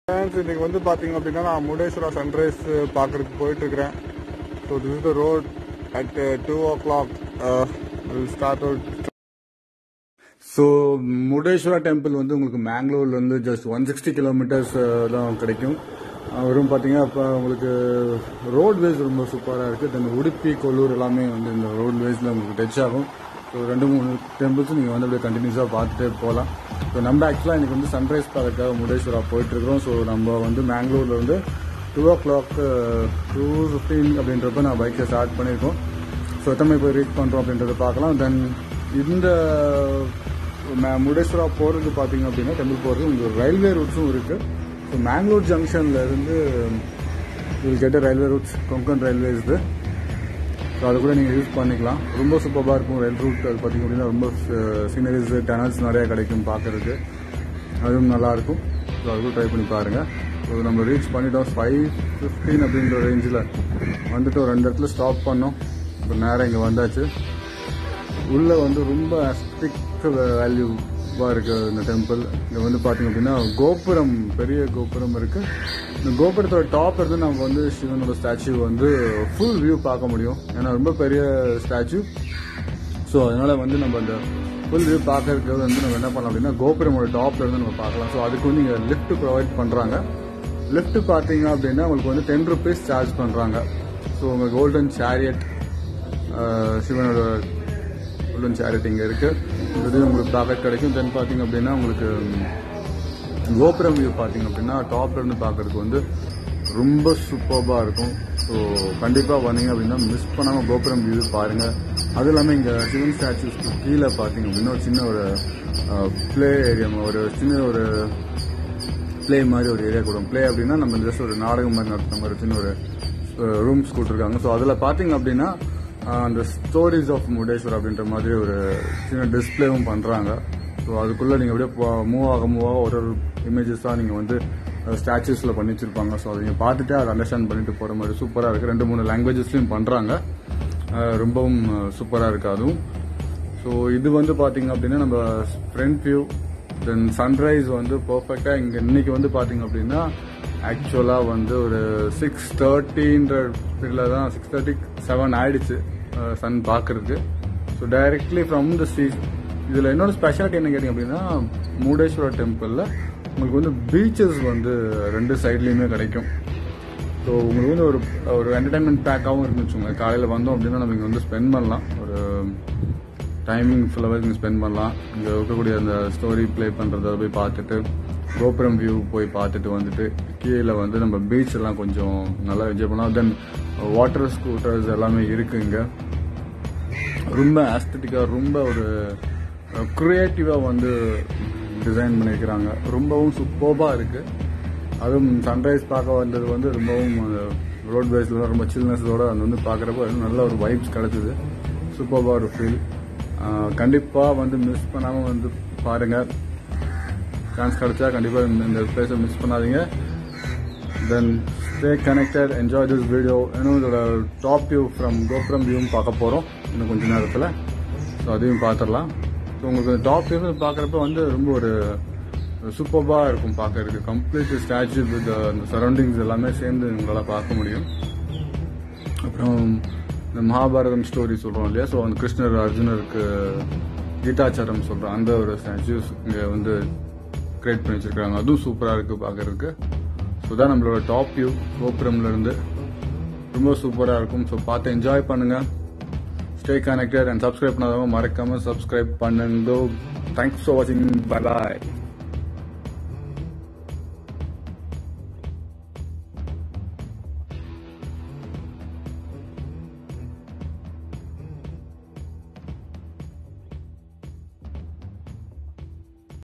friends இன்னைக்கு வந்து பார்த்தீங்க அப்படின்னா நான் முடேஸ்வரா சன்ரைஸ் பார்க்கறதுக்கு போயிட்டு இருக்கிறேன் so this is the road at two o'clock start out so Murudeshwara temple வந்து உங்களுக்கு மேங்களூர்லேருந்து ஜஸ்ட் ஒன் சிக்ஸ்டி கிலோமீட்டர்ஸ் தான் கிடைக்கும் அஹ் வெறும் பார்த்தீங்கன்னா இப்போ உங்களுக்கு ரோட்வேஸ் ரொம்ப சூப்பராக இருக்குது தென் உடுப்பி கொல்லூர் எல்லாமே வந்து இந்த ரோட்வேஸில் உங்களுக்கு டச் ஆகும் ஸோ ரெண்டு மூணு டெம்பிள்ஸும் நீங்கள் வந்து அப்படியே கண்டினியூஸாக பார்த்துட்டே போகலாம் ஸோ நம்ம ஆக்சுவலாக இன்றைக்கி வந்து சன்ரைஸ் பார்க்கறதுக்காக முடேஸ்வரா போயிட்டுருக்கிறோம் ஸோ நம்ம வந்து மேங்களூரில் வந்து two o'clock two fifteen அப்படின்றப்ப நான் பைக்கை ஸ்டார்ட் பண்ணியிருக்கோம் ஸோ எத்தனை போய் ரீச் பண்ணுறோம் அப்படின்றத பார்க்கலாம் தென் இந்த ம- முடேஸ்வரா போகிறது பார்த்தீங்க அப்படின்னா டெம்பிள் போகிறது உங்களுக்கு ரயில்வே ரூட்ஸும் இருக்குது ஸோ மேங்களூர் ஜங்ஷன்ல இருந்து will get railway routes Konkan railway இது ஸோ அது கூட நீங்கள் யூஸ் பண்ணிக்கலாம் ரொம்ப சூப்பராக இருக்கும் ரயில் ரூட் அது பார்த்தீங்க அப்படின்னா ரொம்ப சீனரிஸ் டனல்ஸ் நிறைய கிடைக்கும் பார்க்கறதுக்கு அதுவும் நல்லாயிருக்கும் ஸோ அது கூட ட்ரை பண்ணி பாருங்கள் ஸோ நம்ம ரீச் பண்ணிட்டோம் ஃபைவ் ஃபிஃப்டீன் அப்படின்ற ரேஞ்சில் வந்துட்டு ஒரு ரெண்டு இடத்துல ஸ்டாப் பண்ணோம் இப்போ நேரம் இங்கே வந்தாச்சு உள்ள வந்து ரொம்ப அஸ்டிக் வேல்யூவாக இருக்கு இந்த டெம்பிள் இங்கே வந்து பார்த்தீங்க அப்படின்னா கோபுரம் பெரிய கோபுரம் இருக்கு இந்த கோபுரத்தோட டாப் இருந்து நம்ம வந்து சிவனோட ஸ்டாச்சு வந்து ஃபுல் வியூ பார்க்க முடியும் ஏன்னா ரொம்ப பெரிய ஸ்டாச்சு ஸோ அதனால வந்து நம்ம அந்த ஃபுல் வியூ பார்க்கறதுக்கு வந்து நம்ம என்ன பண்ணலாம் அப்படின்னா கோபுரமோட டாப்ல இருந்து நம்ம பார்க்கலாம் ஸோ அதுக்கு வந்து இங்கே லிஃப்ட் ப்ரொவைட் பண்ணுறாங்க லிஃப்ட் பார்த்தீங்க அப்படின்னா உங்களுக்கு வந்து டென் ருபீஸ் சார்ஜ் பண்ணுறாங்க ஸோ உங்கள் கோல்டன் சேரியட் சிவனோட கோல்டன் சேரிட் இங்கே இருக்கு இது உங்களுக்கு ப்ராஃபிட் கிடைக்கும் தென் பார்த்தீங்க அப்படின்னா உங்களுக்கு ம், கோபுரம் வியூ பார்த்தீங்க அப்படின்னா டாப்ல இருந்து பார்க்கறதுக்கு வந்து ரொம்ப சூப்பர்பாக இருக்கும் ஸோ கண்டிப்பாக வந்தீங்க அப்படின்னா மிஸ் பண்ணாமல் கோபுரம் வியூ பாருங்க அது இல்லாமல் இங்கே சிவன் ஸ்டாச்சுஸ்க்கு கீழே பார்த்தீங்க அப்படின்னா ஒரு சின்ன ஒரு ப்ளே ஏரியா ஒரு சின்ன ஒரு ப்ளே மாதிரி ஒரு ஏரியா கொடுக்கும் ப்ளே அப்படின்னா நம்ம ஜஸ்ட் ஒரு நாடகம் மாதிரி நடத்துற மாதிரி சின்ன ஒரு ரூம்ஸ் கொடுத்துருக்காங்க ஸோ அதில் பார்த்தீங்க அப்படின்னா அஹ், அந்த ஸ்டோரிஸ் ஆஃப் முடேஸ்வர் அப்படின்ற மாதிரி ஒரு சின்ன டிஸ்பிளேவும் பண்ணுறாங்க ஸோ அதுக்குள்ளே நீங்கள் அப்படியே மூவ் ஆக மூவ் ஆக ஒரு ஒரு இமேஜஸாக நீங்கள் வந்து ஸ்டாச்சுஸில் பண்ணி வச்சிருப்பாங்க ஸோ அதை நீங்கள் பார்த்துட்டு அதை அண்டர்ஸ்டாண்ட் பண்ணிட்டு போகிற மாதிரி சூப்பராக இருக்குது ரெண்டு மூணு லாங்குவேஜஸ்லையும் பண்ணுறாங்க ரொம்பவும் சூப்பராக இருக்குது அதுவும் ஸோ இது வந்து பார்த்தீங்க அப்படின்னா நம்ம ஃப்ரண்ட் வியூ தென் சன்ரைஸ் வந்து பர்ஃபெக்டாக இங்கே இன்னைக்கு வந்து பார்த்தீங்க அப்படின்னா ஆக்சுவலாக வந்து ஒரு சிக்ஸ் தேர்ட்டின்ற இதில் தான் சிக்ஸ் தேர்ட்டி செவன் ஆயிடுச்சு சன் பார்க்கறதுக்கு so directly from the street இதில் இன்னொரு ஸ்பெஷாலிட்டி என்ன கேட்டிங்க அப்படின்னா மூடேஸ்வரா டெம்பிளில் உங்களுக்கு வந்து பீச்சஸ் வந்து ரெண்டு சைட்லேயுமே கிடைக்கும் ஸோ உங்களுக்கு வந்து ஒரு ஒரு என்டர்டைன்மெண்ட் பேக்காகவும் இருக்குன்னு வச்சுக்கோங்களேன் காலையில் வந்தோம் அப்படின்னா நம்ம இங்கே வந்து ஸ்பெண்ட் பண்ணலாம் ஒரு டைமிங் ஃபுல்லாகவே இங்கே ஸ்பெண்ட் பண்ணலாம் இங்கே இருக்கக்கூடிய அந்த ஸ்டோரி ப்ளே பண்ணுறத போய் பார்த்துட்டு கோபுரம் வியூ போய் பார்த்துட்டு வந்துட்டு கீழே வந்து நம்ம பீச் எல்லாம் கொஞ்சம் நல்லா என்ஜாய் பண்ணலாம் தென் வாட்டர் ஸ்கூட்டர்ஸ் எல்லாமே இருக்கு இங்கே ரொம்ப ஆஸ்தட்டிக்காக ரொம்ப ஒரு க்ரியேட்டிவாக வந்து டிசைன் பண்ணியிருக்கிறாங்க ரொம்பவும் சூப்பர்பாக இருக்குது அதுவும் சன்ரைஸ் பார்க்க வந்தது வந்து ரொம்பவும் ரோட் பேஸில் ரொம்ப சில்னஸோட அது வந்து பார்க்குறப்ப நல்ல ஒரு வைப்ஸ் கிடச்சிது சூப்பர்பாக ஒரு ஃபீல் கண்டிப்பாக வந்து மிஸ் பண்ணாமல் வந்து பாருங்கள் சான்ஸ் கிடைச்சா கண்டிப்பாக இந்த இந்த பிளேஸை மிஸ் பண்ணாதீங்க then stay connected enjoy this video இன்னும் இதோட டாப் வியூ ஃப்ரம் கோபுரம் வியூவும் பார்க்க போகிறோம் இன்னும் கொஞ்ச நேரத்தில் ஸோ அதையும் பார்த்துடலாம் ஸோ உங்களுக்கு டாப் வியூ பார்க்குறப்ப வந்து ரொம்ப ஒரு சூப்பர்பாக இருக்கும் பார்க்கறதுக்கு கம்ப்ளீட் ஸ்டாச்சு வித் அந்த சரௌண்டிங்ஸ் எல்லாமே சேர்ந்து உங்களால் பார்க்க முடியும் அப்புறம் இந்த மகாபாரதம் ஸ்டோரி சொல்கிறோம் இல்லையா ஸோ அந்த கிருஷ்ணர் அர்ஜுனருக்கு கீதாச்சாரம் சொல்கிறோம் அந்த ஒரு ஸ்டாச்சுஸ் இங்கே வந்து கிரியேட் பண்ணி வச்சிருக்காங்க அதுவும் சூப்பராக இருக்குது பார்க்கறதுக்கு ஸோ தான் நம்மளோட டாப் வியூ கோபுரம்ல இருந்து ரொம்ப சூப்பராக இருக்கும் ஸோ பார்த்து என்ஜாய் பண்ணுங்க ஸ்டே கனெக்டட் அண்ட் சப்ஸ்கிரைப் பண்ணாதவங்க மறக்காம சப்ஸ்கிரைப் பண்ணுங்க தேங்க்ஸ் ஃபார் வாட்சிங் பை பாய்